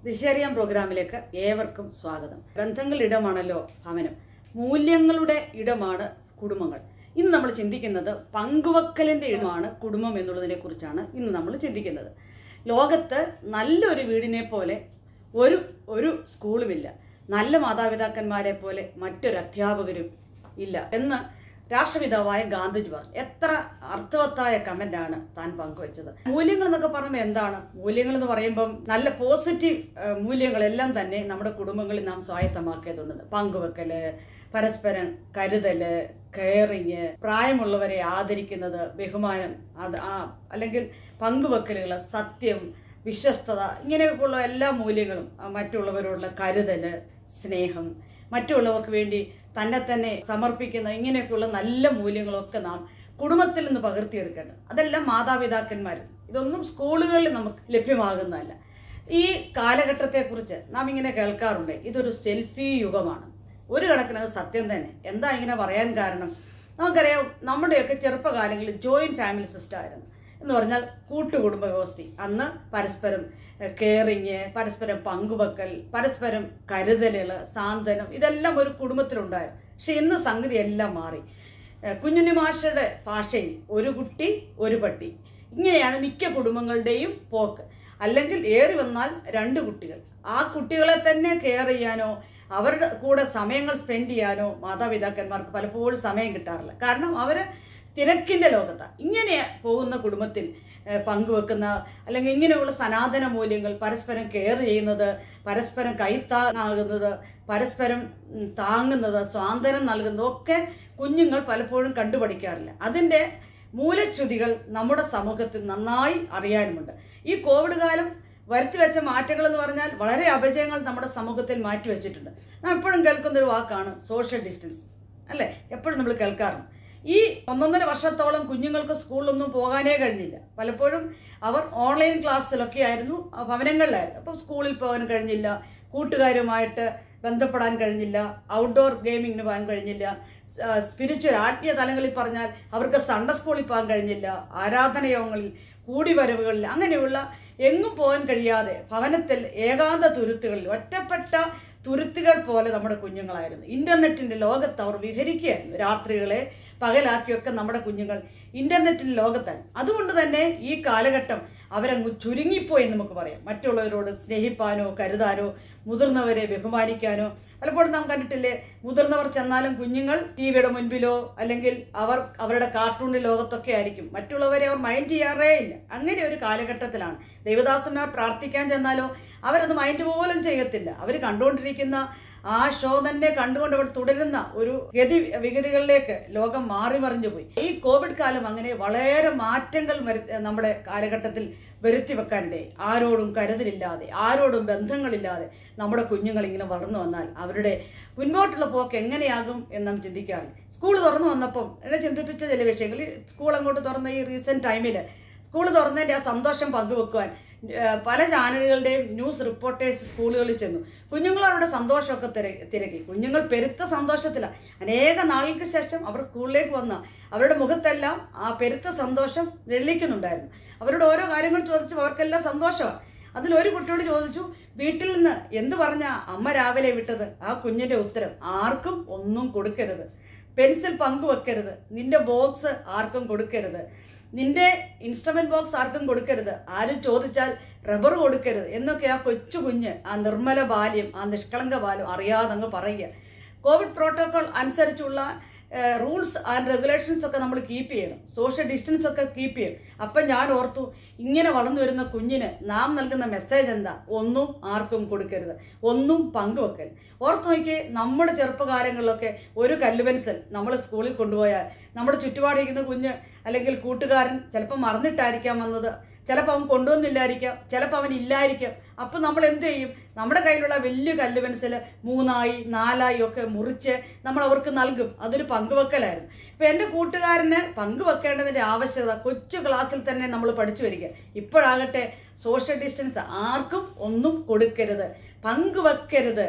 ദിശേറിയാം പ്രോഗ്രാമിലേക്ക് ഏവർക്കും സ്വാഗതം ബന്ധങ്ങളുടെ ഇടമാണല്ലോ ഭവനം മൂല്യങ്ങളുടെ ഇടമാണ് കുടുംബങ്ങൾ ഇന്ന് നമ്മൾ ചിന്തിക്കുന്നത് പങ്കുവെക്കലിൻ്റെ ഇടമാണ് കുടുംബം എന്നുള്ളതിനെ കുറിച്ചാണ് ഇന്ന് നമ്മൾ ചിന്തിക്കുന്നത് ലോകത്ത് നല്ലൊരു വീടിനെ പോലെ ഒരു ഒരു സ്കൂളുമില്ല നല്ല മാതാപിതാക്കന്മാരെ പോലെ മറ്റൊരു അധ്യാപകരും ഇല്ല എന്ന് രാഷ്ട്രപിതാവായ ഗാന്ധിജി പറഞ്ഞു എത്ര അർത്ഥവത്തായ കമന്റാണ് താൻ പങ്കുവച്ചത് മൂല്യങ്ങൾ എന്നൊക്കെ പറയുമ്പോൾ എന്താണ് മൂല്യങ്ങൾ എന്ന് പറയുമ്പം നല്ല പോസിറ്റീവ് മൂല്യങ്ങളെല്ലാം തന്നെ നമ്മുടെ കുടുംബങ്ങളിൽ നാം സ്വായത്തമാക്കിയതുണ്ട് പങ്കുവെക്കല് പരസ്പരം കരുതല് കെയറിങ് പ്രായമുള്ളവരെ ആദരിക്കുന്നത് ബഹുമാനം അത് ആ അല്ലെങ്കിൽ പങ്കുവെക്കലുകൾ സത്യം വിശ്വസ്തത ഇങ്ങനെയൊക്കെയുള്ള എല്ലാ മൂല്യങ്ങളും ആ, മറ്റുള്ളവരോടുള്ള കരുതല് സ്നേഹം മറ്റുള്ളവർക്ക് വേണ്ടി തന്നെ തന്നെ സമർപ്പിക്കുന്ന ഇങ്ങനെയൊക്കെയുള്ള നല്ല മൂല്യങ്ങളൊക്കെ നാം കുടുംബത്തിൽ നിന്ന് പകർത്തിയെടുക്കേണ്ടത് അതെല്ലാം മാതാപിതാക്കന്മാരും ഇതൊന്നും സ്കൂളുകളിൽ നമുക്ക് ലഭ്യമാകുന്നതല്ല ഈ കാലഘട്ടത്തെക്കുറിച്ച് നാം ഇങ്ങനെ കേൾക്കാറുണ്ട് ഇതൊരു സെൽഫി യുഗമാണ് ഒരു കണക്കിന് അത് സത്യം തന്നെ എന്താ ഇങ്ങനെ പറയാൻ കാരണം നമുക്കറിയാം നമ്മുടെയൊക്കെ ചെറുപ്പകാലങ്ങളിൽ ജോയിൻറ്റ് ഫാമിലി സിസ്റ്റം ആയിരുന്നു എന്ന് പറഞ്ഞാൽ കൂട്ടുകുടുംബ വ്യവസ്ഥ അന്ന് പരസ്പരം കെയറിങ് പരസ്പരം പങ്കുവെക്കൽ പരസ്പരം കരുതലുകൾ സാന്ത്വനം ഇതെല്ലാം ഒരു കുടുംബത്തിലുണ്ടായിരുന്നു പക്ഷെ ഇന്ന് സംഗതി എല്ലാം മാറി ഏഹ് കുഞ്ഞുണ്ണി മാഷയുടെ ഭാഷയിൽ ഒരു കുട്ടി ഒരു പട്ടി ഇങ്ങനെയാണ് മിക്ക കുടുംബങ്ങളുടെയും പോക്ക് അല്ലെങ്കിൽ ഏറി വന്നാൽ രണ്ട് കുട്ടികൾ ആ കുട്ടികളെ തന്നെ കെയർ ചെയ്യാനോ അവരുടെ കൂടെ സമയങ്ങൾ സ്പെൻഡ് ചെയ്യാനോ മാതാപിതാക്കന്മാർക്ക് പലപ്പോഴും സമയം കിട്ടാറില്ല കാരണം അവർ തിരക്കിൻ്റെ ലോകത്താണ് ഇങ്ങനെ പോകുന്ന കുടുംബത്തിൽ ഏഹ്, പങ്കുവെക്കുന്ന അല്ലെങ്കിൽ ഇങ്ങനെയുള്ള സനാതന മൂല്യങ്ങൾ പരസ്പരം കെയർ ചെയ്യുന്നത് പരസ്പരം കൈത്താങ്ങാകുന്നത് പരസ്പരം ഉം, താങ്ങുന്നത് സ്വാതന്ത്ര്യം നൽകുന്നത് ഒക്കെ കുഞ്ഞുങ്ങൾ പലപ്പോഴും കണ്ടുപഠിക്കാറില്ല അതിൻ്റെ മൂലച്യുതികൾ നമ്മുടെ സമൂഹത്തിൽ നന്നായി അറിയാനുമുണ്ട് ഈ കോവിഡ് കാലം വരുത്തിവെച്ച മാറ്റങ്ങൾ എന്ന് പറഞ്ഞാൽ വളരെ അപജയങ്ങൾ നമ്മുടെ സമൂഹത്തിൽ മാറ്റിവെച്ചിട്ടുണ്ട് നാം എപ്പോഴും കേൾക്കുന്ന ഒരു വാക്കാണ് സോഷ്യൽ ഡിസ്റ്റൻസ് അല്ലേ എപ്പോഴും നമ്മൾ കേൾക്കാറുണ്ട് ഈ ഒന്നൊന്നര വർഷത്തോളം കുഞ്ഞുങ്ങൾക്ക് സ്കൂളിലൊന്നും പോകാനേ കഴിഞ്ഞില്ല പലപ്പോഴും അവർ ഓൺലൈൻ ക്ലാസ്സിലൊക്കെ ആയിരുന്നു ആ ഭവനങ്ങളിലായിരുന്നു അപ്പം സ്കൂളിൽ പോകാൻ കഴിഞ്ഞില്ല കൂട്ടുകാരുമായിട്ട് ബന്ധപ്പെടാൻ കഴിഞ്ഞില്ല ഔട്ട്ഡോർ ഗെയിമിങ്ങിന് പോകാൻ കഴിഞ്ഞില്ല സ്പിരിച്വൽ ആത്മീയ തലങ്ങളിൽ പറഞ്ഞാൽ അവർക്ക് സൺഡേ സ്കൂളിൽ പോകാൻ കഴിഞ്ഞില്ല ആരാധനയോഗങ്ങളിൽ കൂടിവരവുകളിൽ അങ്ങനെയുള്ള എങ്ങും പോകാൻ കഴിയാതെ ഭവനത്തിൽ ഏകാന്ത തുരുത്തുകളിൽ ഒറ്റപ്പെട്ട തുരുത്തുകൾ പോലെ നമ്മുടെ കുഞ്ഞുങ്ങളായിരുന്നു ഇൻ്റർനെറ്റിൻ്റെ ലോകത്ത് അവർ വിഹരിക്കുകയായിരുന്നു രാത്രികളെ പകലാക്കിയൊക്കെ നമ്മുടെ കുഞ്ഞുങ്ങൾ ഇൻ്റർനെറ്റിൻ്റെ ലോകത്താണ് അതുകൊണ്ട് തന്നെ ഈ കാലഘട്ടം അവരങ്ങ് ചുരുങ്ങിപ്പോയി എന്ന് നമുക്ക് പറയാം മറ്റുള്ളവരോട് സ്നേഹിപ്പാനോ കരുതാനോ മുതിർന്നവരെ ബഹുമാനിക്കാനോ പലപ്പോഴും നാം കണ്ടിട്ടില്ലേ മുതിർന്നവർ ചെന്നാലും കുഞ്ഞുങ്ങൾ ടി വിയുടെ മുൻപിലോ അല്ലെങ്കിൽ അവർ അവരുടെ കാർട്ടൂണിൻ്റെ ലോകത്തൊക്കെ ആയിരിക്കും മറ്റുള്ളവരെ അവർ മൈൻഡ് ചെയ്യാറേ ഇല്ല അങ്ങനെ ഒരു കാലഘട്ടത്തിലാണ് ദൈവദാസന്മാർ പ്രാർത്ഥിക്കാൻ ചെന്നാലോ അവരത് മൈൻഡ് പോലും ചെയ്യത്തില്ല അവർ കണ്ടുകൊണ്ടിരിക്കുന്ന ആ ഷോ തന്നെ കണ്ടുകൊണ്ട് അവർ തുടരുന്ന ഒരു ഗതി വിഗതികളിലേക്ക് ലോകം മാറി മറിഞ്ഞു പോയി ഈ കോവിഡ് കാലം അങ്ങനെ വളരെ മാറ്റങ്ങൾ വരു- നമ്മുടെ കാലഘട്ടത്തിൽ വരുത്തി വെക്കാനിടയായി ആരോടും കരുതലില്ലാതെ ആരോടും ബന്ധങ്ങളില്ലാതെ നമ്മുടെ കുഞ്ഞുങ്ങൾ ഇങ്ങനെ വളർന്നു വന്നാൽ അവരുടെ മുൻപോട്ടുള്ള പോക്ക് എങ്ങനെയാകും എന്ന് നാം ചിന്തിക്കാറില്ല സ്കൂൾ തുറന്നു വന്നപ്പം എന്നെ ചിന്തിപ്പിച്ച ചില വിഷയങ്ങൾ ഈ സ്കൂൾ അങ്ങോട്ട് തുറന്ന ഈ റീസെൻറ്റ് ടൈമിൽ സ്കൂൾ തുറന്നതിൻ്റെ ആ സന്തോഷം പങ്കുവെക്കുവാൻ ഏഹ് പല ചാനലുകളുടെയും ന്യൂസ് റിപ്പോർട്ടേഴ്സ് സ്കൂളുകളിൽ ചെന്നു കുഞ്ഞുങ്ങളവരുടെ സന്തോഷമൊക്കെ തിര തിരക്കി കുഞ്ഞുങ്ങൾ പെരുത്ത സന്തോഷത്തിലാണ് അനേക നാളുകൾക്ക് ശേഷം അവർ സ്കൂളിലേക്ക് വന്ന അവരുടെ മുഖത്തെല്ലാം ആ പെരുത്ത സന്തോഷം വെള്ളിക്കുന്നുണ്ടായിരുന്നു അവരോട് ഓരോ കാര്യങ്ങൾ ചോദിച്ചപ്പോൾ അവർക്കെല്ലാം സന്തോഷമാണ് അതിലൊരു കുട്ടിയോട് ചോദിച്ചു വീട്ടിൽ നിന്ന് എന്ത് പറഞ്ഞ അമ്മ രാവിലെ വിട്ടത് ആ കുഞ്ഞിൻ്റെ ഉത്തരം ആർക്കും ഒന്നും കൊടുക്കരുത് പെൻസിൽ പങ്കുവെക്കരുത് നിന്റെ ബോക്സ് ആർക്കും കൊടുക്കരുത് നിന്റെ ഇൻസ്ട്രുമെന്റ് ബോക്സ് ആർക്കും കൊടുക്കരുത് ആരും ചോദിച്ചാൽ റബ്ബർ കൊടുക്കരുത് എന്നൊക്കെ ആ കൊച്ചു കുഞ്ഞ് ആ നിർമ്മല ബാല്യം ആ നിഷ്കളങ്ക ബാല്യം അറിയാതെ അങ്ങ് പറയുക കോവിഡ് പ്രോട്ടോകോൾ അനുസരിച്ചുള്ള റൂൾസ് ആൻഡ് റെഗുലേഷൻസ് ഒക്കെ നമ്മൾ കീപ്പ് ചെയ്യണം സോഷ്യൽ ഡിസ്റ്റൻസ് ഒക്കെ കീപ്പ് ചെയ്യണം അപ്പം ഞാൻ ഓർത്തു ഇങ്ങനെ വളർന്നു വരുന്ന കുഞ്ഞിന് നാം നൽകുന്ന മെസ്സേജ് എന്താ ഒന്നും ആർക്കും കൊടുക്കരുത് ഒന്നും പങ്കുവെക്കൽ ഓർത്ത് നോക്കിയേ നമ്മുടെ ചെറുപ്പകാലങ്ങളിലൊക്കെ ഒരു കല്ല് പെൻസിൽ നമ്മൾ സ്കൂളിൽ കൊണ്ടുപോയാൽ നമ്മുടെ ചുറ്റുപാടിരിക്കുന്ന കുഞ്ഞ് അല്ലെങ്കിൽ കൂട്ടുകാരൻ ചിലപ്പോൾ മറന്നിട്ടായിരിക്കാം വന്നത് ചിലപ്പോൾ അവൻ കൊണ്ടുവന്നില്ലായിരിക്കാം ചിലപ്പോൾ അവൻ ഇല്ലായിരിക്കാം അപ്പം നമ്മൾ എന്ത് ചെയ്യും നമ്മുടെ കയ്യിലുള്ള വലിയ കല്ല് പെൻസിൽ മൂന്നായി നാലായി ഒക്കെ മുറിച്ച് നമ്മൾ അവർക്ക് നൽകും അതൊരു പങ്കുവെക്കലായിരുന്നു ഇപ്പം എൻ്റെ കൂട്ടുകാരന് പങ്കുവെക്കേണ്ടതിൻ്റെ ആവശ്യകത കൊച്ചു ക്ലാസ്സിൽ തന്നെ നമ്മൾ പഠിച്ചു വരിക ഇപ്പോഴാകട്ടെ സോഷ്യൽ ഡിസ്റ്റൻസ് ആർക്കും ഒന്നും കൊടുക്കരുത് പങ്കുവെക്കരുത്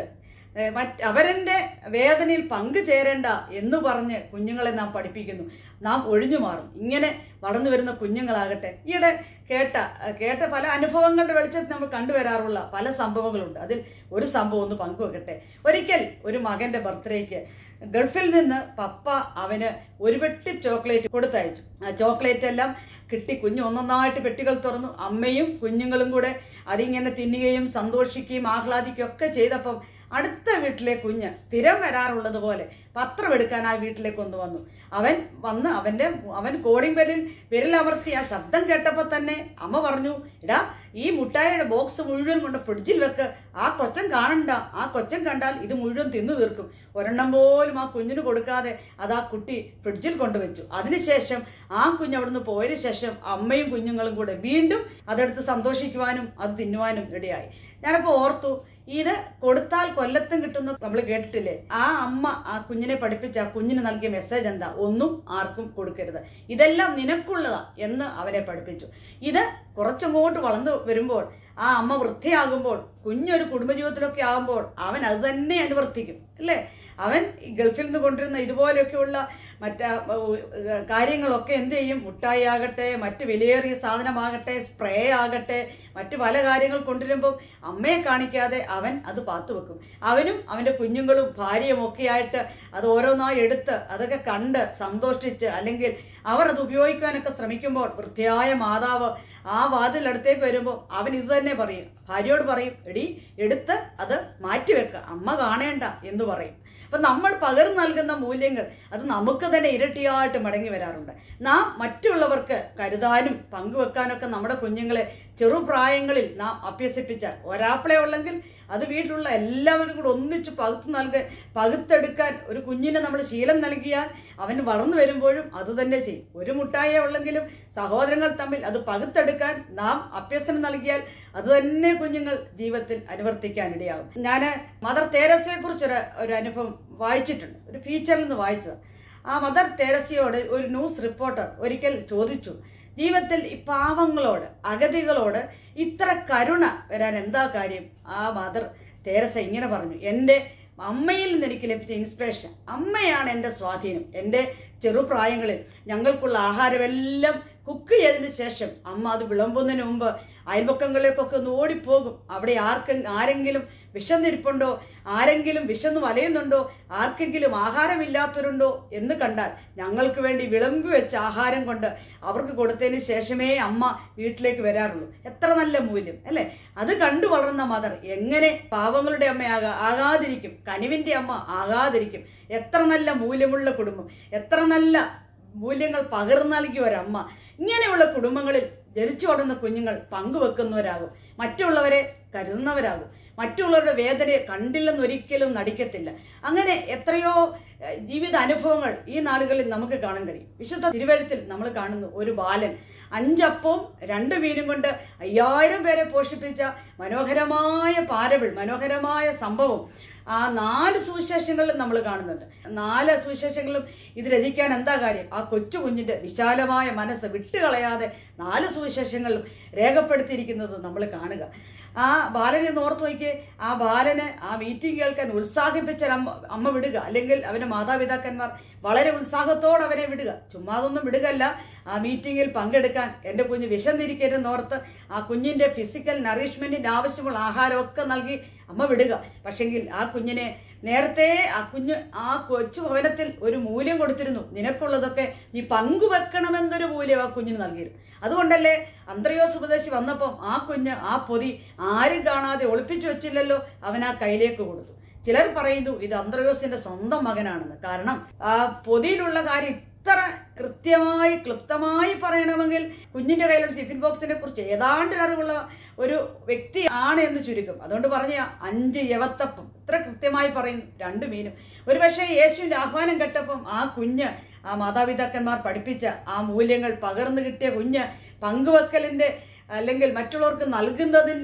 ഏ, മറ്റ് അവരൻ്റെ വേദനയിൽ പങ്കുചേരേണ്ട എന്ന് പറഞ്ഞ് കുഞ്ഞുങ്ങളെ നാം പഠിപ്പിക്കുന്നു നാം ഒഴിഞ്ഞു മാറും ഇങ്ങനെ വളർന്നു വരുന്ന കുഞ്ഞുങ്ങളാകട്ടെ ഈയിടെ കേട്ട കേട്ട പല അനുഭവങ്ങളുടെ വെളിച്ചത്തിൽ നമ്മൾ കണ്ടുവരാറുള്ള പല സംഭവങ്ങളുണ്ട് അതിൽ ഒരു സംഭവം ഒന്ന് പങ്കുവെക്കട്ടെ ഒരിക്കൽ ഒരു മകൻ്റെ ബർത്ത്ഡേക്ക് ഗൾഫിൽ നിന്ന് പപ്പ അവന് ഒരു പെട്ടി ചോക്ലേറ്റ് കൊടുത്തയച്ചു ആ ചോക്ലേറ്റ് എല്ലാം കിട്ടി കുഞ്ഞ് ഒന്നൊന്നായിട്ട് പെട്ടികൾ തുറന്നു അമ്മയും കുഞ്ഞുങ്ങളും കൂടെ അതിങ്ങനെ തിന്നുകയും സന്തോഷിക്കുകയും ആഹ്ലാദിക്കുകയും ഒക്കെ ചെയ്തപ്പം അടുത്ത വീട്ടിലെ കുഞ്ഞ് സ്ഥിരം വരാറുള്ളത് പോലെ പത്രം എടുക്കാൻ ആ വീട്ടിലേക്ക് കൊണ്ടുവന്നു അവൻ വന്ന് അവൻ്റെ അവൻ കോളിംഗ് ബെല്ലിൽ വിരലമർത്തി ആ ശബ്ദം കേട്ടപ്പോൾ തന്നെ അമ്മ പറഞ്ഞു എടാ ഈ മുട്ടായിയുടെ ബോക്സ് മുഴുവൻ കൊണ്ട് ഫ്രിഡ്ജിൽ വെക്ക് ആ കൊച്ചൻ കാണണ്ട ആ കൊച്ചൻ കണ്ടാൽ ഇത് മുഴുവൻ തിന്നു തീർക്കും ഒരെണ്ണം പോലും ആ കുഞ്ഞിന് കൊടുക്കാതെ അത് ആ കുട്ടി ഫ്രിഡ്ജിൽ കൊണ്ടുവച്ചു അതിനുശേഷം ആ കുഞ്ഞ് അവിടുന്ന് പോയതിനു ശേഷം അമ്മയും കുഞ്ഞുങ്ങളും കൂടെ വീണ്ടും അതെടുത്ത് സന്തോഷിക്കുവാനും അത് തിന്നുവാനും ഇടയായി ഞാനപ്പോൾ ഓർത്തു ഇത് കൊടുത്താൽ കൊല്ലത്തും കിട്ടുന്നു നമ്മൾ കേട്ടിട്ടില്ലേ ആ അമ്മ ആ കുഞ്ഞിനെ പഠിപ്പിച്ച ആ കുഞ്ഞിന് നൽകിയ മെസ്സേജ് എന്താ ഒന്നും ആർക്കും കൊടുക്കരുത് ഇതെല്ലാം നിനക്കുള്ളതാ എന്ന് അവരെ പഠിപ്പിച്ചു ഇത് കുറച്ചങ്ങോട്ട് വളർന്നു വരുമ്പോൾ ആ അമ്മ വൃത്തിയാകുമ്പോൾ കുഞ്ഞൊരു കുടുംബജീവിതത്തിലൊക്കെ ആകുമ്പോൾ അവൻ അത് തന്നെ അനുവർത്തിക്കും അല്ലേ അവൻ ഈ ഗൾഫിൽ നിന്ന് കൊണ്ടിരുന്ന ഇതുപോലെയൊക്കെയുള്ള മറ്റ കാര്യങ്ങളൊക്കെ എന്ത് ചെയ്യും മുട്ടായി ആകട്ടെ മറ്റ് വിലയേറിയ സാധനമാകട്ടെ സ്പ്രേ ആകട്ടെ മറ്റ് പല കാര്യങ്ങൾ കൊണ്ടുവരുമ്പം അമ്മയെ കാണിക്കാതെ അവൻ അത് പാത്തു വെക്കും അവനും അവൻ്റെ കുഞ്ഞുങ്ങളും ഭാര്യയും ഒക്കെ ആയിട്ട് അത് ഓരോന്നായി എടുത്ത് അതൊക്കെ കണ്ട് സന്തോഷിച്ച് അല്ലെങ്കിൽ അവർ അത് ഉപയോഗിക്കുവാനൊക്കെ ശ്രമിക്കുമ്പോൾ വൃത്തിയായ മാതാവ് ആ വാതിലടുത്തേക്ക് വരുമ്പോൾ അവൻ ഇത് തന്നെ പറയും ഭാര്യയോട് പറയും എടി എടുത്ത് അത് മാറ്റിവെക്കുക അമ്മ കാണേണ്ട എന്ന് പറയും അപ്പം നമ്മൾ പകർന്നു നൽകുന്ന മൂല്യങ്ങൾ അത് നമുക്ക് തന്നെ ഇരട്ടിയായിട്ട് മടങ്ങി വരാറുണ്ട് നാം മറ്റുള്ളവർക്ക് കരുതാനും പങ്കുവെക്കാനൊക്കെ നമ്മുടെ കുഞ്ഞുങ്ങളെ ചെറുപ്രായങ്ങളിൽ നാം അഭ്യസിപ്പിച്ചാൽ ഒരാപ്പിളെ ഉള്ളെങ്കിൽ അത് വീട്ടിലുള്ള എല്ലാവരും കൂടെ ഒന്നിച്ച് പകുത്ത് നൽക പകുത്തെടുക്കാൻ ഒരു കുഞ്ഞിനെ നമ്മൾ ശീലം നൽകിയാൽ അവന് വളർന്നു വരുമ്പോഴും അത് തന്നെ ചെയ്യും ഒരു മുട്ടായ ഉള്ളെങ്കിലും സഹോദരങ്ങൾ തമ്മിൽ അത് പകുത്തെടുക്കാൻ നാം അഭ്യസനം നൽകിയാൽ അത് തന്നെ കുഞ്ഞുങ്ങൾ ജീവിതത്തിൽ അനുവർത്തിക്കാൻ ഇടയാകും ഞാൻ മദർ തേരസയെ കുറിച്ചൊരു ഒരു അനുഭവം വായിച്ചിട്ടുണ്ട് ഒരു ഫീച്ചറിൽ നിന്ന് വായിച്ചത് ആ മദർ തേരസയോട് ഒരു ന്യൂസ് റിപ്പോർട്ടർ ഒരിക്കൽ ചോദിച്ചു ജീവിതത്തിൽ ഈ പാവങ്ങളോട് അഗതികളോട് ഇത്ര കരുണ വരാൻ എന്താ കാര്യം ആ മദർ തേരസ ഇങ്ങനെ പറഞ്ഞു എൻ്റെ അമ്മയിൽ നിന്ന് എനിക്ക് ലഭിച്ച ഇൻസ്പിറേഷൻ അമ്മയാണ് എൻ്റെ സ്വാധീനം എൻ്റെ ചെറുപ്രായങ്ങളിൽ ഞങ്ങൾക്കുള്ള ആഹാരമെല്ലാം കുക്ക് ചെയ്തതിന് ശേഷം അമ്മ അത് വിളമ്പുന്നതിന് മുമ്പ് അയൽപക്കങ്ങളിലേക്കൊക്കെ ഒന്ന് ഓടിപ്പോകും അവിടെ ആർക്കെ ആരെങ്കിലും വിശന്നിരിപ്പുണ്ടോ ആരെങ്കിലും വിശന്ന് വലയുന്നുണ്ടോ ആർക്കെങ്കിലും ആഹാരമില്ലാത്തവരുണ്ടോ എന്ന് കണ്ടാൽ ഞങ്ങൾക്ക് വേണ്ടി വിളമ്പി വെച്ച ആഹാരം കൊണ്ട് അവർക്ക് കൊടുത്തതിന് ശേഷമേ അമ്മ വീട്ടിലേക്ക് വരാറുള്ളൂ എത്ര നല്ല മൂല്യം അല്ലേ അത് കണ്ടു വളർന്ന മദർ എങ്ങനെ പാവങ്ങളുടെ അമ്മയാകാ ആകാതിരിക്കും കനിവിൻ്റെ അമ്മ ആകാതിരിക്കും എത്ര നല്ല മൂല്യമുള്ള കുടുംബം എത്ര നല്ല മൂല്യങ്ങൾ പകർന്നു നൽകിയ ഒരമ്മ ഇങ്ങനെയുള്ള കുടുംബങ്ങളിൽ ജനിച്ചു വളർന്ന കുഞ്ഞുങ്ങൾ പങ്കുവെക്കുന്നവരാകും മറ്റുള്ളവരെ കരുതുന്നവരാകും മറ്റുള്ളവരുടെ വേദനയെ കണ്ടില്ലെന്നൊരിക്കലും നടിക്കത്തില്ല അങ്ങനെ എത്രയോ ഏഹ്, ജീവിത അനുഭവങ്ങൾ ഈ നാളുകളിൽ നമുക്ക് കാണാൻ കഴിയും വിശുദ്ധ തിരുവഴുത്തിൽ നമ്മൾ കാണുന്നു ഒരു ബാലൻ അഞ്ചപ്പവും രണ്ട് മീനും കൊണ്ട് അയ്യായിരം പേരെ പോഷിപ്പിച്ച മനോഹരമായ പാരബിൾ മനോഹരമായ സംഭവം ആ നാല് സുവിശേഷങ്ങളിലും നമ്മൾ കാണുന്നുണ്ട് നാല് സുവിശേഷങ്ങളിലും ഇത് രചിക്കാൻ എന്താ കാര്യം ആ കൊച്ചു കുഞ്ഞിൻ്റെ വിശാലമായ മനസ്സ് വിട്ടുകളയാതെ നാല് സുവിശേഷങ്ങളിലും രേഖപ്പെടുത്തിയിരിക്കുന്നത് നമ്മൾ കാണുക ആ ബാലനെ ഒന്ന് ഓർത്ത് നോക്കിയേ ആ ബാലന് ആ മീറ്റിംഗ് കേൾക്കാൻ ഉത്സാഹിപ്പിച്ച ഒരു അമ്മ അമ്മ വിടുക അല്ലെങ്കിൽ അവൻ്റെ മാതാപിതാക്കന്മാർ വളരെ ഉത്സാഹത്തോടെ അവരെ വിടുക ചുമ്മാതൊന്നും വിടുകയല്ല ആ മീറ്റിങ്ങിൽ പങ്കെടുക്കാൻ എൻ്റെ കുഞ്ഞ് വിശന്നിരിക്കരുതെന്നോർത്ത് ആ കുഞ്ഞിൻ്റെ ഫിസിക്കൽ നറിഷ്മെൻറ്റിൻ്റെ ആവശ്യമുള്ള ആഹാരമൊക്കെ നൽകി അമ്മ വിടുക പക്ഷെങ്കിൽ ആ കുഞ്ഞിനെ നേരത്തെ ആ കുഞ്ഞ് ആ കൊച്ചു ഭവനത്തിൽ ഒരു മൂല്യം കൊടുത്തിരുന്നു നിനക്കുള്ളതൊക്കെ നീ പങ്കുവെക്കണമെന്നൊരു മൂല്യം ആ കുഞ്ഞിന് നൽകിയിരുന്നു അതുകൊണ്ടല്ലേ അന്ത്രയോസ് ഉപദേശി വന്നപ്പം ആ കുഞ്ഞ് ആ പൊതി ആരും കാണാതെ ഒളിപ്പിച്ചു വെച്ചില്ലല്ലോ അവൻ ആ കയ്യിലേക്ക് കൊടുത്തു ചിലർ പറയുന്നു ഇത് അന്ത്രയോസിന്റെ സ്വന്തം മകനാണെന്ന് കാരണം ആ പൊതിയിലുള്ള കാര്യം ഇത്ര കൃത്യമായി ക്ലുപ്തമായി പറയണമെങ്കിൽ കുഞ്ഞിന്റെ കയ്യിലുള്ള ടിഫിൻ ബോക്സിനെ കുറിച്ച് ഏതാണ്ട് ഒരു അറിവുള്ള ഒരു വ്യക്തി ആണ് എന്ന് ചുരുക്കം അതുകൊണ്ട് പറഞ്ഞ അഞ്ച് യവത്തപ്പം ഇത്ര കൃത്യമായി പറയുന്നു രണ്ട് മീനും ഒരുപക്ഷെ യേശുവിന്റെ ആഹ്വാനം കേട്ടപ്പം ആ കുഞ്ഞ് ആ മാതാപിതാക്കന്മാർ പഠിപ്പിച്ച ആ മൂല്യങ്ങൾ പകർന്നു കിട്ടിയ കുഞ്ഞ് പങ്കുവെക്കലിന്റെ അല്ലെങ്കിൽ മറ്റുള്ളവർക്ക് നൽകുന്നതിൻ്റെ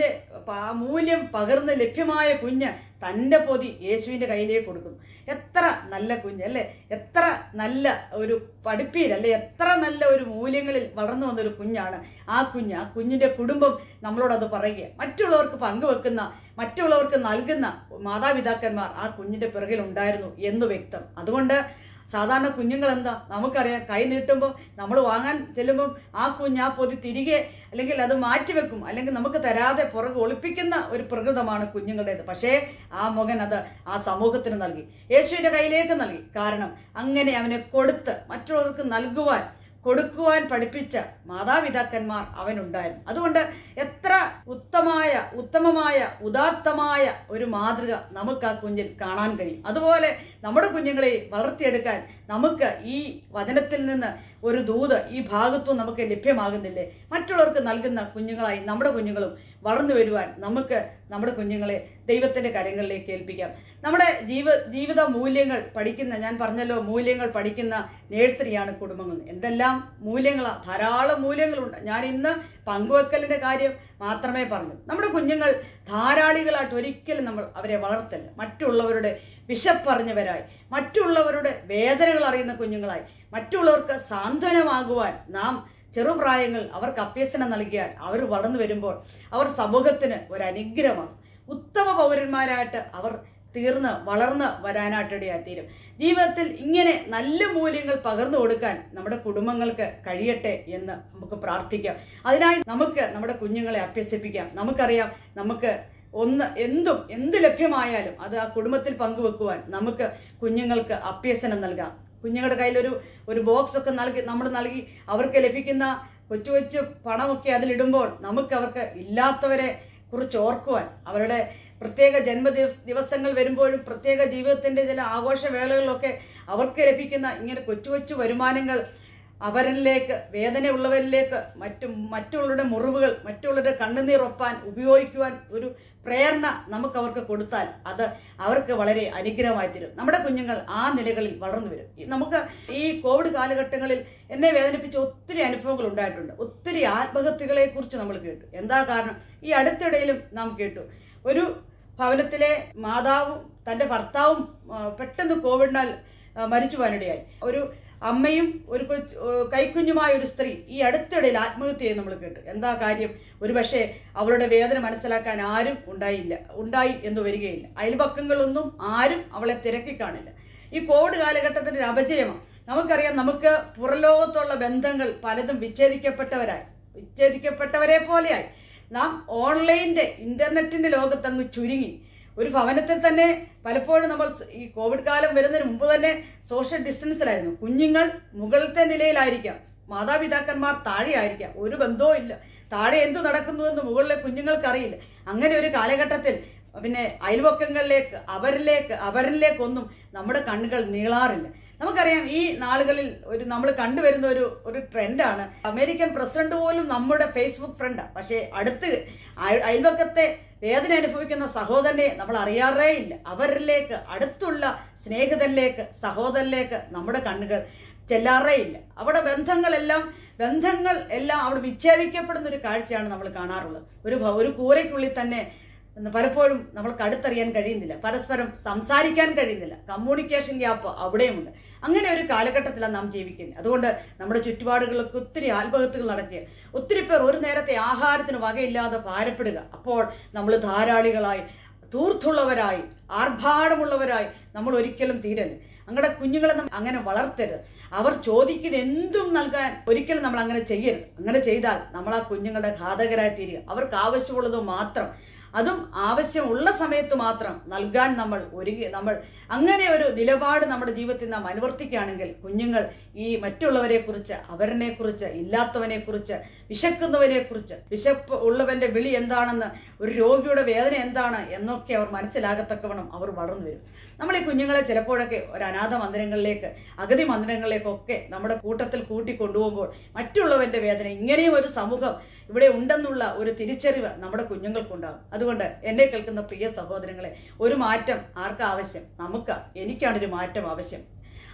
പ- മൂല്യം പകർന്ന് ലഭ്യമായ കുഞ്ഞ് തൻ്റെ പൊതി യേശുവിൻ്റെ കയ്യിലേക്ക് കൊടുക്കുന്നു എത്ര നല്ല കുഞ്ഞ് അല്ലേ എത്ര നല്ല ഒരു പഠിപ്പീര് അല്ലെ എത്ര നല്ല ഒരു മൂല്യങ്ങളിൽ വളർന്നു വന്നൊരു കുഞ്ഞാണ് ആ കുഞ്ഞ് ആ കുഞ്ഞിൻ്റെ കുടുംബം നമ്മളോടത് പറയുക മറ്റുള്ളവർക്ക് പങ്കുവെക്കുന്ന മറ്റുള്ളവർക്ക് നൽകുന്ന മാതാപിതാക്കന്മാർ ആ കുഞ്ഞിൻ്റെ പിറകിൽ ഉണ്ടായിരുന്നു എന്ന് വ്യക്തം അതുകൊണ്ട് സാധാരണ കുഞ്ഞുങ്ങൾ എന്താ നമുക്കറിയാം കൈ നീട്ടുമ്പോൾ നമ്മൾ വാങ്ങാൻ ചെല്ലുമ്പം ആ കുഞ്ഞ് ആ പൊതി തിരികെ അല്ലെങ്കിൽ അത് മാറ്റിവെക്കും അല്ലെങ്കിൽ നമുക്ക് തരാതെ പുറകെ ഒളിപ്പിക്കുന്ന ഒരു പ്രകൃതമാണ് കുഞ്ഞുങ്ങളുടേത് പക്ഷേ ആ മകൻ അത് ആ സമൂഹത്തിന് നൽകി യേശുവിൻ്റെ കയ്യിലേക്ക് നൽകി കാരണം അങ്ങനെ അവനെ കൊടുത്ത് മറ്റുള്ളവർക്ക് നൽകുവാൻ കൊടുക്കുവാൻ പഠിപ്പിച്ച മാതാപിതാക്കന്മാർ അവനുണ്ടായിരുന്നു അതുകൊണ്ട് എത്ര ഉത്തമായ ഉത്തമമായ ഉദാത്തമായ ഒരു മാതൃക നമുക്ക് ആ കുഞ്ഞിൽ കാണാൻ കഴിയും അതുപോലെ നമ്മുടെ കുഞ്ഞുങ്ങളെ വളർത്തിയെടുക്കാൻ നമുക്ക് ഈ വചനത്തിൽ നിന്ന് ഒരു ദൂത് ഈ ഭാഗത്തും നമുക്ക് ലഭ്യമാകുന്നില്ലേ മറ്റുള്ളവർക്ക് നൽകുന്ന കുഞ്ഞുങ്ങളായി നമ്മുടെ കുഞ്ഞുങ്ങളും വളർന്നു വരുവാൻ നമുക്ക് നമ്മുടെ കുഞ്ഞുങ്ങളെ ദൈവത്തിൻ്റെ കരങ്ങളിലേക്ക് ഏൽപ്പിക്കാം നമ്മുടെ ജീവ ജീവിത മൂല്യങ്ങൾ പഠിക്കുന്ന ഞാൻ പറഞ്ഞല്ലോ മൂല്യങ്ങൾ പഠിക്കുന്ന നേഴ്സറിയാണ് കുടുംബങ്ങൾ എന്തെല്ലാം മൂല്യങ്ങളാണ് ധാരാളം മൂല്യങ്ങളുണ്ട് ഞാൻ ഇന്ന് പങ്കുവെക്കലിൻ്റെ കാര്യം മാത്രമേ പറഞ്ഞു നമ്മുടെ കുഞ്ഞുങ്ങൾ ധാരാളികളായിട്ട് ഒരിക്കലും നമ്മൾ അവരെ വളർത്തല്ല മറ്റുള്ളവരുടെ വിശപ്പറിഞ്ഞവരായി മറ്റുള്ളവരുടെ വേദനകൾ അറിയുന്ന കുഞ്ഞുങ്ങളായി മറ്റുള്ളവർക്ക് സാന്ത്വനമാകുവാൻ നാം ചെറുപ്രായങ്ങൾ അവർക്ക് അഭ്യസനം നൽകിയാൽ അവർ വളർന്നു വരുമ്പോൾ അവർ സമൂഹത്തിന് ഒരു അനുഗ്രഹമാണ് ഉത്തമ പൗരന്മാരായിട്ട് അവർ തീർന്ന് വളർന്ന് വരാനായിട്ടിടയായി തീരും ജീവിതത്തിൽ ഇങ്ങനെ നല്ല മൂല്യങ്ങൾ പകർന്നു കൊടുക്കാൻ നമ്മുടെ കുടുംബങ്ങൾക്ക് കഴിയട്ടെ എന്ന് നമുക്ക് പ്രാർത്ഥിക്കാം അതിനായി നമുക്ക് നമ്മുടെ കുഞ്ഞുങ്ങളെ അഭ്യസിപ്പിക്കാം നമുക്കറിയാം നമുക്ക് ഒന്ന് എന്തും എന്ത് ലഭ്യമായാലും അത് ആ കുടുംബത്തിൽ പങ്കുവെക്കുവാൻ നമുക്ക് കുഞ്ഞുങ്ങൾക്ക് അഭ്യസനം നൽകാം കുഞ്ഞുങ്ങളുടെ കയ്യിലൊരു ഒരു ബോക്സ് ഒക്കെ നൽകി നമ്മൾ നൽകി അവർക്ക് ലഭിക്കുന്ന കൊച്ചു കൊച്ചു പണമൊക്കെ അതിലിടുമ്പോൾ നമുക്ക് അവർക്ക് ഇല്ലാത്തവരെ കുറിച്ച് ഓർക്കുവാൻ അവരുടെ പ്രത്യേക ജന്മദിവസ ദിവസങ്ങൾ വരുമ്പോഴും പ്രത്യേക ജീവിതത്തിൻ്റെ ചില ആഘോഷവേളകളിലൊക്കെ അവർക്ക് ലഭിക്കുന്ന ഇങ്ങനെ കൊച്ചു കൊച്ചു വരുമാനങ്ങൾ അവരിലേക്ക് വേദനയുള്ളവരിലേക്ക് മറ്റു മറ്റുള്ളവരുടെ മുറിവുകൾ മറ്റുള്ളവരുടെ കണ്ണുനീർ ഒപ്പാൻ ഉപയോഗിക്കുവാൻ ഒരു പ്രേരണ നമുക്ക് അവർക്ക് കൊടുത്താൽ അത് അവർക്ക് വളരെ അനുഗ്രഹമായി തരും നമ്മുടെ കുഞ്ഞുങ്ങൾ ആ നിലകളിൽ വളർന്നു വരും ഈ നമുക്ക് ഈ കോവിഡ് കാലഘട്ടങ്ങളിൽ എന്നെ വേദനിപ്പിച്ച ഒത്തിരി അനുഭവങ്ങൾ ഉണ്ടായിട്ടുണ്ട് ഒത്തിരി ആത്മഹത്യകളെ കുറിച്ച് നമ്മൾ കേട്ടു എന്താ കാരണം ഈ അടുത്തിടയിലും നാം കേട്ടു ഒരു ഭവനത്തിലെ മാതാവും തൻ്റെ ഭർത്താവും ആ, പെട്ടെന്ന് കോവിഡിനാൽ ആ, മരിച്ചു പോകാനിടയായി ഒരു അമ്മയും ഒരു കൊച്ചു കൈക്കുഞ്ഞുമായ ഒരു സ്ത്രീ ഈ അടുത്തിടയിൽ ആത്മഹത്യ ചെയ്ത് നമ്മൾ കേട്ടു എന്താ കാര്യം ഒരു പക്ഷേ അവളുടെ വേദന മനസ്സിലാക്കാൻ ആരും ഉണ്ടായില്ല ഉണ്ടായി എന്ന് വരികയില്ല അയൽപക്കങ്ങളൊന്നും ആരും അവളെ തിരക്കി കാണില്ല ഈ കോവിഡ് കാലഘട്ടത്തിൻ്റെ ഒരു അപജയമാണ് നമുക്കറിയാം നമുക്ക് പുറലോകത്തുള്ള ബന്ധങ്ങൾ പലതും വിച്ഛേദിക്കപ്പെട്ടവരായി വിച്ഛേദിക്കപ്പെട്ടവരെ പോലെയായി നാം ഓൺലൈൻ്റെ ഇൻ്റർനെറ്റിൻ്റെ ലോകത്തങ്ങ് ചുരുങ്ങി ഒരു ഭവനത്തിൽ തന്നെ പലപ്പോഴും നമ്മൾ സ് ഈ കോവിഡ് കാലം വരുന്നതിന് മുമ്പ് തന്നെ സോഷ്യൽ ഡിസ്റ്റൻസിലായിരുന്നു കുഞ്ഞുങ്ങൾ മുകളിലത്തെ നിലയിലായിരിക്കാം മാതാപിതാക്കന്മാർ താഴെയായിരിക്കാം ഒരു ബന്ധവും ഇല്ല താഴെ എന്തു നടക്കുന്നുവെന്ന് മുകളിലെ കുഞ്ഞുങ്ങൾക്ക് അറിയില്ല അങ്ങനെ ഒരു കാലഘട്ടത്തിൽ പിന്നെ അയൽവക്കങ്ങളിലേക്ക് അവരിലേക്ക് അവരിലേക്കൊന്നും നമ്മുടെ കണ്ണുകൾ നീളാറില്ല നമുക്കറിയാം ഈ നാളുകളിൽ ഒരു നമ്മൾ കണ്ടുവരുന്ന ഒരു ഒരു ട്രെൻഡാണ് അമേരിക്കൻ പ്രസിഡന്റ് പോലും നമ്മുടെ ഫേസ്ബുക്ക് ഫ്രണ്ടാണ് പക്ഷേ അടുത്ത് അയ- അയൽവക്കത്തെ വേദന അനുഭവിക്കുന്ന സഹോദരനെ നമ്മൾ അറിയാറേ ഇല്ല അവരിലേക്ക് അടുത്തുള്ള സ്നേഹിതരിലേക്ക് സഹോദരനിലേക്ക് നമ്മുടെ കണ്ണുകൾ ചെല്ലാറേ ഇല്ല അവിടെ ബന്ധങ്ങളെല്ലാം ബന്ധങ്ങൾ എല്ലാം അവിടെ വിച്ഛേദിക്കപ്പെടുന്ന ഒരു കാഴ്ചയാണ് നമ്മൾ കാണാറുള്ളത് ഒരു ഭ- ഒരു കൂരയ്ക്കുള്ളിൽ തന്നെ എന്ന് പലപ്പോഴും നമ്മൾക്ക് അടുത്തറിയാൻ കഴിയുന്നില്ല പരസ്പരം സംസാരിക്കാൻ കഴിയുന്നില്ല കമ്മ്യൂണിക്കേഷൻ ഗ്യാപ്പ് അവിടെയുമുണ്ട് അങ്ങനെ ഒരു കാലഘട്ടത്തിലാണ് നാം ജീവിക്കുന്നത് അതുകൊണ്ട് നമ്മുടെ ചുറ്റുപാടുകളിലൊക്കെ ഒത്തിരി ആത്മഹത്യകൾ നടക്കുക ഒത്തിരി പേർ ഒരു നേരത്തെ ആഹാരത്തിന് വകയില്ലാതെ ഭാരപ്പെടുക അപ്പോൾ നമ്മൾ ധാരാളികളായി തൂർത്തുള്ളവരായി ആർഭാടമുള്ളവരായി നമ്മൾ ഒരിക്കലും തീരരുത് ഞങ്ങളുടെ കുഞ്ഞുങ്ങളെ നമ്മൾ അങ്ങനെ വളർത്തരുത് അവർ ചോദിക്കുന്ന എന്തും നൽകാൻ ഒരിക്കലും നമ്മൾ അങ്ങനെ ചെയ്യരുത് അങ്ങനെ ചെയ്താൽ നമ്മൾ ആ കുഞ്ഞുങ്ങളുടെ ഘാതകരായി തീരുക അവർക്ക് ആവശ്യമുള്ളത് മാത്രം അതും ആവശ്യമുള്ള സമയത്ത് മാത്രം നൽകാൻ നമ്മൾ ഒരുങ്ങി നമ്മൾ അങ്ങനെ ഒരു നിലപാട് നമ്മുടെ ജീവിതത്തിൽ നാം അനുവർത്തിക്കുകയാണെങ്കിൽ കുഞ്ഞുങ്ങൾ ഈ മറ്റുള്ളവരെ കുറിച്ച് അവരനെ കുറിച്ച് ഇല്ലാത്തവനെ കുറിച്ച് വിശക്കുന്നവനെ കുറിച്ച് വിശപ്പ് ഉള്ളവന്റെ വിളി എന്താണെന്ന് ഒരു രോഗിയുടെ വേദന എന്താണ് എന്നൊക്കെ അവർ മനസ്സിലാകത്തക്കവണ്ണം അവർ വളർന്നു വരും നമ്മൾ ഈ കുഞ്ഞുങ്ങളെ ചിലപ്പോഴൊക്കെ ഒരു അനാഥ മന്ദിരങ്ങളിലേക്ക് അഗതി മന്ദിരങ്ങളിലേക്കൊക്കെ നമ്മുടെ കൂട്ടത്തിൽ കൂട്ടി കൊണ്ടുപോകുമ്പോൾ മറ്റുള്ളവന്റെ വേദന ഇങ്ങനെയും ഒരു സമൂഹം ഇവിടെ ഉണ്ടെന്നുള്ള ഒരു തിരിച്ചറിവ് നമ്മുടെ കുഞ്ഞുങ്ങൾക്കുണ്ടാകും അതുകൊണ്ട് എന്നെ കേൾക്കുന്ന പ്രിയ സഹോദരങ്ങളെ ഒരു മാറ്റം ആർക്കാ ആവശ്യം നമുക്ക് എനിക്കാണ് ഒരു മാറ്റം ആവശ്യം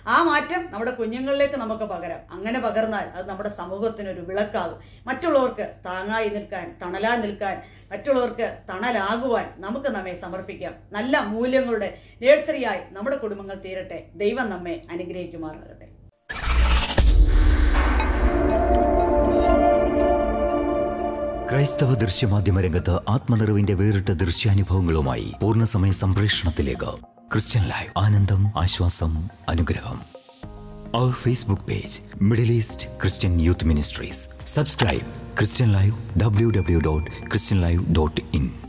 ആ മാറ്റം നമ്മുടെ കുഞ്ഞുങ്ങളിലേക്ക് നമുക്ക് പകരാം അങ്ങനെ പകർന്നാൽ അത് നമ്മുടെ സമൂഹത്തിനൊരു വിളക്കാകും മറ്റുള്ളവർക്ക് താങ്ങായി നിൽക്കാൻ തണലായി നിൽക്കാൻ മറ്റുള്ളവർക്ക് തണലാകുവാൻ നമുക്ക് നമ്മെ സമർപ്പിക്കാം നല്ല മൂല്യങ്ങളുടെ നേഴ്സറിയായി നമ്മുടെ കുടുംബങ്ങൾ തീരട്ടെ ദൈവം നമ്മെ അനുഗ്രഹിക്കുമാറാകട്ടെ ക്രൈസ്തവ ദൃശ്യമാധ്യമ രംഗത്ത് ആത്മനിറവിന്റെ വേറിട്ട ദൃശ്യാനുഭവങ്ങളുമായി പൂർണ്ണസമയ സംപ്രേഷണത്തിലേക്ക് ക്രിസ്ത്യൻ ലൈവ് ആനന്ദം ആശ്വാസം അനുഗ്രഹം അവർ Facebook page middle east Christian youth ministries subscribe Christian live W W dot Christian live dot in